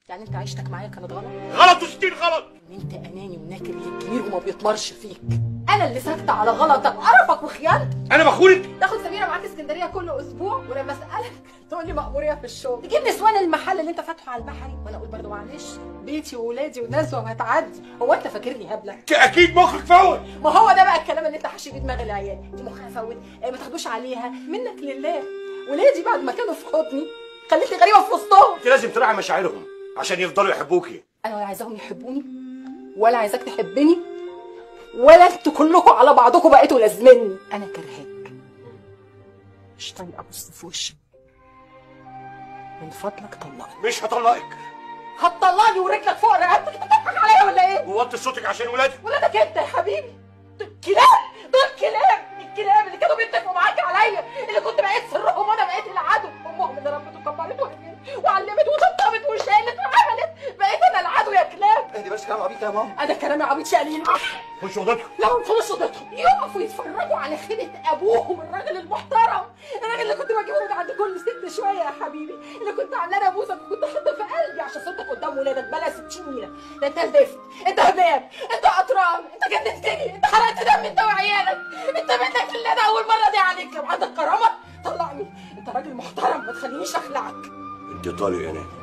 يعني انت عيشتك معايا كانت غلط غلط وستين غلط ان انت اناني وناكر للكبير وما بيطمرش فيك انا اللي ساكته على غلطك قرفك وخيانتك انا بخونك تاخد سميره معاك اسكندريه كل اسبوع ولما اسالك تقول لي مأموريه في الشغل تجيب نسوان المحل اللي انت فاتحه على البحري وانا اقول برضه معلش بيتي وولادي وناس وهتعدي هو انت فاكرني هبله اكيد مخك فوت ما هو ده بقى الكلام اللي انت حاشي بيه دماغ العيال دي مخها فوت اه ما تاخدوش عليها منك لله ولادي بعد ما كانوا في حضني خليتني غريبه في وسطهم انت لازم تراعي مشاعرهم عشان يفضلوا يحبوكي انا ولا عايزاهم يحبوني ولا عايزاك تحبني ولا انتوا كلكم على بعضكم بقيتوا لازمني انا كرهاك مش طايقه ابص في وشك من فضلك طلقني مش هطلقك هتطلقني ورجلك فوق رقبتك انت بتضحك عليا ولا ايه؟ ووطي صوتك عشان ولادي ولادك انت يا حبيبي دول كلاب دول كلاب الكلاب اللي كانوا بيتفقوا معاك عليا اللي كنت بقيت سرهم وانا بقيت العدو امهم اللي ربت وكبرت وهديت وعلمت وطبطبت وشالت وعملت بقيت انا العدو يا كلاب اهدي بس كلام عبيط يا ماما انا كلامي عبيط شقليل خش اوضتكم لو خلص صوتهم يقفوا يتفرجوا على خيبة ابوهم الراجل المحترم الراجل اللي كنت بجيبه من عند كل ست شويه يا حبيبي اللي كنت عاملاه ابوسك وكنت حاطه في قلبي عشان صوتك قدام ولادك بلا 60 نيله ده انت زفت انت هباب انت اطرام انت جننتني انت حرقت دم انت وعيالك انت منك اللي انا اول مره دي عليك لو عندك كرامه طلعني انت راجل محترم ما تخلينيش اخلعك انت طالق انا